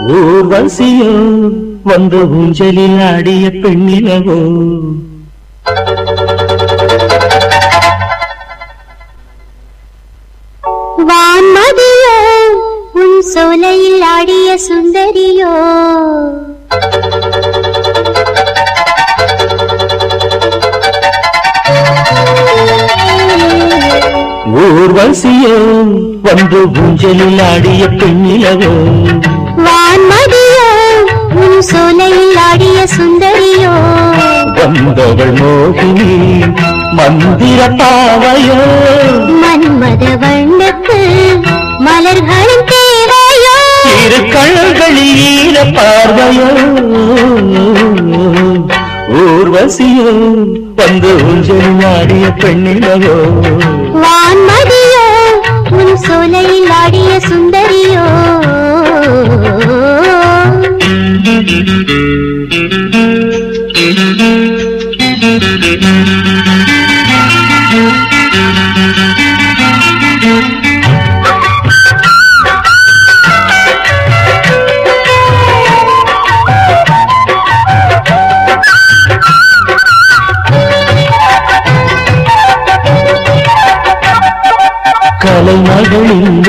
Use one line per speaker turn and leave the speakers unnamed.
ஊர்வசியோ வந்து ஊஞ்சலில் ஆடிய பெண்ணிலவோ
வான்மதியோ உன் சோலையில் ஆடிய சுந்தரியோ
ஊர்வசியோ வந்து ஊஞ்சலில் ஆடிய பெண்ணிலவோ
வான்மதியோ உன் சோலையில் ஆடிய சுந்தரியோ
வந்தவள் மோகினி மந்திர பாவையோ
மன்மத வண்ணக்கு மலர்களின் தேவையோ
இரு கண்களில் ஈர பார்வையோ ஊர்வசியோ வந்து ஊஞ்சலில் ஆடிய பெண்ணிலவோ
வான்மதியோ உன் சோலையில் ஆடிய சுந்தரியோ
கலைமகளின்